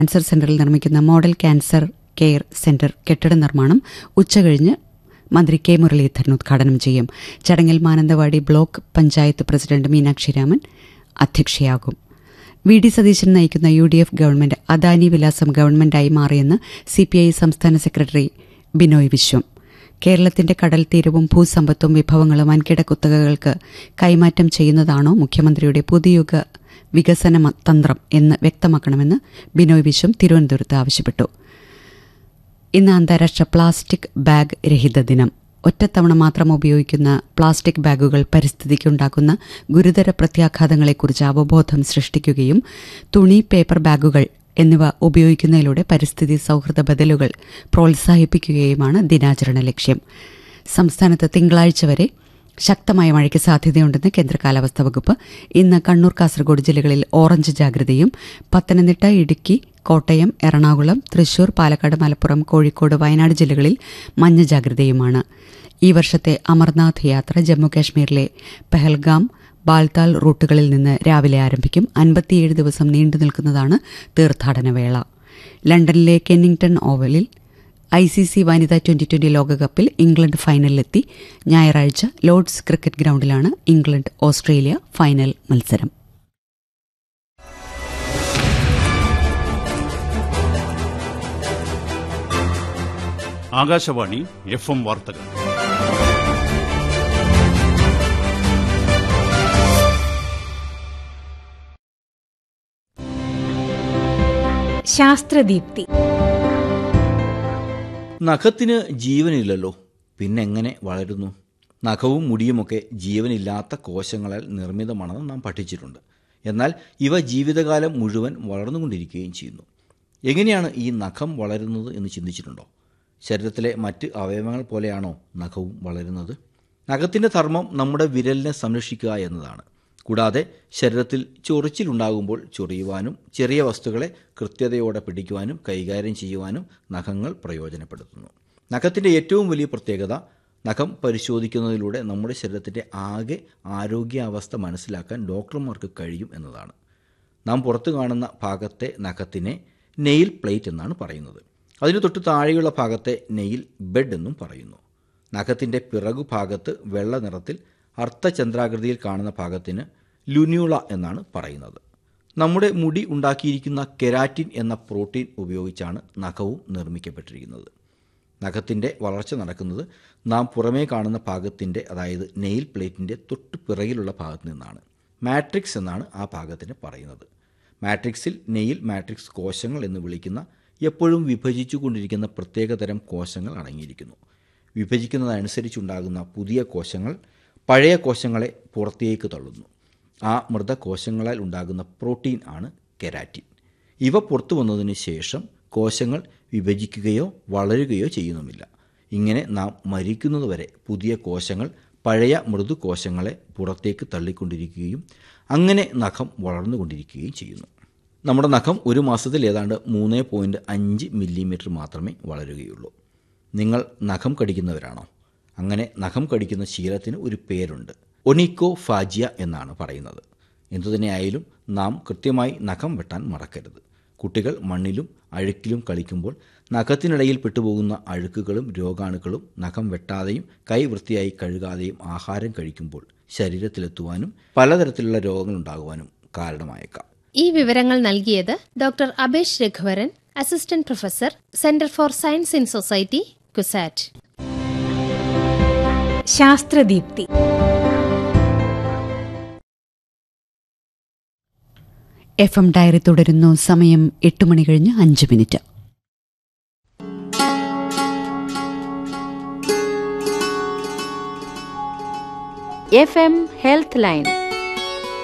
cancer സെന്ററിൽ നിർമ്മിക്കുന്ന model cancer care centre കെട്ടിട നിർമ്മാണം ഉച്ചകഴിഞ്ഞ് മന്ത്രി കെ മുരളീധരൻ ഉദ്ഘാടനം ചെയ്യും ചടങ്ങിൽ മാനന്തവാടി ബ്ലോക്ക് പഞ്ചായത്ത് പ്രസിഡന്റ് മീനാക്ഷി രാമൻ അധ്യക്ഷയാകും വി ഡി സതീശൻ നയിക്കുന്ന യു ഡി എഫ് ഗവൺമെന്റ് അദാനി വിലാസം ഗവൺമെന്റായി മാറിയെന്ന് സി പി ഐ സംസ്ഥാന സെക്രട്ടറി ബിനോയ് വിശ്വം കേരളത്തിന്റെ കടൽ തീരവും ഭൂസമ്പത്തും വിഭവങ്ങളും വൻകിട കുത്തകകൾക്ക് കൈമാറ്റം ചെയ്യുന്നതാണോ മുഖ്യമന്ത്രിയുടെ പുതുയുഗ വികസന മ- തന്ത്രം എന്ന് വ്യക്തമാക്കണമെന്ന് ബിനോയ് വിശ്വം തിരുവനന്തപുരത്ത് ആവശ്യപ്പെട്ടു ഇന്ന് അന്താരാഷ്ട്ര പ്ലാസ്റ്റിക് ബാഗ് രഹിത ദിനം ഒറ്റത്തവണ മാത്രം ഉപയോഗിക്കുന്ന പ്ലാസ്റ്റിക് ബാഗുകൾ പരിസ്ഥിതിക്കുണ്ടാക്കുന്ന ഗുരുതര പ്രത്യാഘാതങ്ങളെക്കുറിച്ച് അവബോധം സൃഷ്ടിക്കുകയും തുണി പേപ്പർ ബാഗുകൾ എന്നിവ ഉപയോഗിക്കുന്നതിലൂടെ പരിസ്ഥിതി സൗഹൃദ ബദലുകൾ പ്രോത്സാഹിപ്പിക്കുകയുമാണ് ദിനാചരണ ലക്ഷ്യം സംസ്ഥാനത്ത് തിങ്കളാഴ്ച വരെ ശക്തമായ മഴയ്ക്ക് സാധ്യതയുണ്ടെന്ന് കേന്ദ്ര കാലാവസ്ഥാ വകുപ്പ് ഇന്ന് കണ്ണൂർ കാസർഗോഡ് ജില്ലകളിൽ ഓറഞ്ച് ജാഗ്രതയും പത്തനംതിട്ട ഇടുക്കി കോട്ടയം എറണാകുളം തൃശൂർ പാലക്കാട് മലപ്പുറം കോഴിക്കോട് വയനാട് ജില്ലകളിൽ മഞ്ഞ ജാഗ്രതയുമാണ് ഈ വർഷത്തെ അമർനാഥ് യാത്ര ജമ്മുകാശ്മീരിലെ പെഹൽഗാം ബാൽതാൽ റൂട്ടുകളിൽ നിന്ന് രാവിലെ ആരംഭിക്കും അൻപത്തിയേഴ് ദിവസം നീണ്ടു നിൽക്കുന്നതാണ് തീർത്ഥാടന വേള ലണ്ടനിലെ കെന്നിംഗ്ടൺ ഓവലിൽ ഐ സി സി വനിതാ ട്വന്റി ട്വന്റി ലോകകപ്പിൽ ഇംഗ്ലണ്ട് ഫൈനലിലെത്തി ഞായറാഴ്ച ലോർഡ്സ് ക്രിക്കറ്റ് ഗ്രൗണ്ടിലാണ് ഇംഗ്ലണ്ട് ഓസ്ട്രേലിയ ഫൈനൽ മത്സരം ആകാശവാണി എഫ് എം വാർത്തകൾ ശാസ്ത്രദീപ്തി നഖത്തിന് ജീവനില്ലല്ലോ പിന്നെങ്ങനെ വളരുന്നു നഖവും മുടിയുമൊക്കെ ജീവനില്ലാത്ത കോശങ്ങളാൽ നിർമ്മിതമാണെന്ന് നാം പഠിച്ചിട്ടുണ്ട് എന്നാൽ ഇവ ജീവിതകാലം മുഴുവൻ വളർന്നുകൊണ്ടിരിക്കുകയും ചെയ്യുന്നു എങ്ങനെയാണ് ഈ നഖം വളരുന്നത് എന്ന് ചിന്തിച്ചിട്ടുണ്ടോ ശരീരത്തിലെ മറ്റ് അവയവങ്ങൾ പോലെയാണോ നഖവും വളരുന്നത് നഖത്തിൻ്റെ ധർമ്മം നമ്മുടെ വിരലിനെ സംരക്ഷിക്കുക എന്നതാണ് കൂടാതെ ശരീരത്തിൽ ചൊറിച്ചിലുണ്ടാകുമ്പോൾ ചൊറിയുവാനും ചെറിയ വസ്തുക്കളെ കൃത്യതയോടെ പിടിക്കുവാനും കൈകാര്യം ചെയ്യുവാനും നഖങ്ങൾ പ്രയോജനപ്പെടുത്തുന്നു നഖത്തിൻ്റെ ഏറ്റവും വലിയ പ്രത്യേകത നഖം പരിശോധിക്കുന്നതിലൂടെ നമ്മുടെ ശരീരത്തിൻ്റെ ആകെ ആരോഗ്യാവസ്ഥ മനസ്സിലാക്കാൻ ഡോക്ടർമാർക്ക് കഴിയും എന്നതാണ് നാം പുറത്തു കാണുന്ന ഭാഗത്തെ നഖത്തിനെ നെയിൽ പ്ലേറ്റ് എന്നാണ് പറയുന്നത് അതിന് തൊട്ട് താഴെയുള്ള ഭാഗത്തെ നെയിൽ ബെഡ് എന്നും പറയുന്നു നഖത്തിൻ്റെ പിറകു ഭാഗത്ത് വെള്ള നിറത്തിൽ അർത്ഥചന്ദ്രാകൃതിയിൽ കാണുന്ന ഭാഗത്തിന് ലുന്യൂള എന്നാണ് പറയുന്നത് നമ്മുടെ മുടി ഉണ്ടാക്കിയിരിക്കുന്ന കെരാറ്റിൻ എന്ന പ്രോട്ടീൻ ഉപയോഗിച്ചാണ് നഖവും നിർമ്മിക്കപ്പെട്ടിരിക്കുന്നത് നഖത്തിൻ്റെ വളർച്ച നടക്കുന്നത് നാം പുറമേ കാണുന്ന ഭാഗത്തിൻ്റെ അതായത് നെയിൽ പ്ലേറ്റിൻ്റെ തൊട്ട് പിറകിലുള്ള ഭാഗത്ത് നിന്നാണ് മാട്രിക്സ് എന്നാണ് ആ ഭാഗത്തിന് പറയുന്നത് മാട്രിക്സിൽ നെയിൽ മാട്രിക്സ് കോശങ്ങൾ എന്ന് വിളിക്കുന്ന എപ്പോഴും വിഭജിച്ചു കൊണ്ടിരിക്കുന്ന പ്രത്യേകതരം കോശങ്ങൾ അടങ്ങിയിരിക്കുന്നു വിഭജിക്കുന്നതനുസരിച്ചുണ്ടാകുന്ന പുതിയ കോശങ്ങൾ പഴയ കോശങ്ങളെ പുറത്തേക്ക് തള്ളുന്നു ആ മൃതകോശങ്ങളാൽ ഉണ്ടാകുന്ന പ്രോട്ടീൻ ആണ് കെരാറ്റിൻ ഇവ പുറത്തു വന്നതിന് ശേഷം കോശങ്ങൾ വിഭജിക്കുകയോ വളരുകയോ ചെയ്യുന്നുമില്ല ഇങ്ങനെ നാം മരിക്കുന്നതുവരെ പുതിയ കോശങ്ങൾ പഴയ മൃദുകോശങ്ങളെ പുറത്തേക്ക് തള്ളിക്കൊണ്ടിരിക്കുകയും അങ്ങനെ നഖം വളർന്നുകൊണ്ടിരിക്കുകയും ചെയ്യുന്നു നമ്മുടെ നഖം ഒരു മാസത്തിൽ ഏതാണ്ട് മൂന്ന് പോയിൻറ്റ് അഞ്ച് മില്ലിമീറ്റർ മാത്രമേ വളരുകയുള്ളൂ നിങ്ങൾ നഖം കടിക്കുന്നവരാണോ അങ്ങനെ നഖം കടിക്കുന്ന ശീലത്തിന് ഒരു പേരുണ്ട് ഒണിക്കോ ഫാജിയ എന്നാണ് പറയുന്നത് എന്തുതന്നെയായാലും നാം കൃത്യമായി നഖം വെട്ടാൻ മറക്കരുത് കുട്ടികൾ മണ്ണിലും അഴുക്കിലും കളിക്കുമ്പോൾ നഖത്തിനിടയിൽ പെട്ടുപോകുന്ന അഴുക്കുകളും രോഗാണുക്കളും നഖം വെട്ടാതെയും കൈ വൃത്തിയായി കഴുകാതെയും ആഹാരം കഴിക്കുമ്പോൾ ശരീരത്തിലെത്തുവാനും പലതരത്തിലുള്ള രോഗങ്ങൾ ഉണ്ടാകുവാനും കാരണമായേക്കാം ഈ വിവരങ്ങൾ നൽകിയത് doctor Abhesh Raghuvaran assistant professor centre for science in society CUSAT Sasthradeepthi F M diary തുടരുന്നു സമയം എട്ട് മണി കഴിഞ്ഞ് അഞ്ച് minute F M health line